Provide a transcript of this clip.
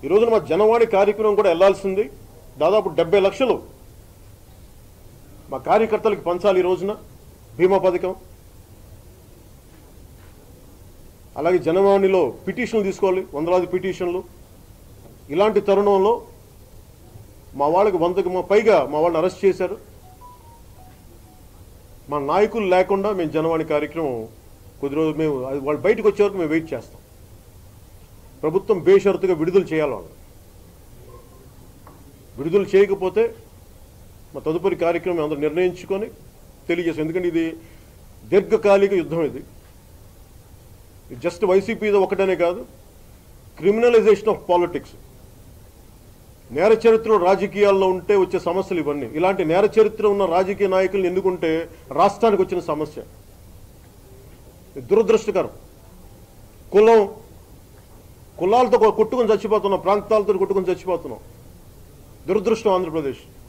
ఈ రోజున మా జనవాణి కార్యక్రమం కూడా వెళ్లాల్సింది దాదాపు డెబ్బై లక్షలు మా కార్యకర్తలకు పంచాలి ఈ రోజున బీమా పథకం అలాగే జనవాణిలో పిటిషన్లు తీసుకోవాలి వందలాది పిటిషన్లు ఇలాంటి తరుణంలో మా వాళ్ళకి వందకు మా పైగా మా వాళ్ళని అరెస్ట్ చేశారు మా నాయకులు లేకుండా మేము జనవాణి కార్యక్రమం కొద్ది రోజులు మేము అది వాళ్ళు బయటకు వచ్చే వరకు మేము వెయిట్ చేస్తాం ప్రభుత్వం బేషరతుగా విడుదల చేయాలి వాళ్ళు విడుదల చేయకపోతే మా తదుపరి కార్యక్రమం అందరూ నిర్ణయించుకొని తెలియజేస్తాం ఎందుకంటే ఇది దీర్ఘకాలిక యుద్ధం ఇది ఇది జస్ట్ వైసీపీ ఒకటనే కాదు క్రిమినలైజేషన్ ఆఫ్ పాలిటిక్స్ నేర చరిత్రలో రాజకీయాల్లో ఉంటే వచ్చే సమస్యలు ఇవన్నీ ఇలాంటి నేర చరిత్ర ఉన్న రాజకీయ నాయకులను ఎన్నుకుంటే రాష్ట్రానికి వచ్చిన సమస్య ఇది దురదృష్టకరం కులం కులాలతో కొట్టుకుని చచ్చిపోతున్నాం ప్రాంతాలతో కొట్టుకుని చచ్చిపోతున్నాం దురదృష్టం ఆంధ్రప్రదేశ్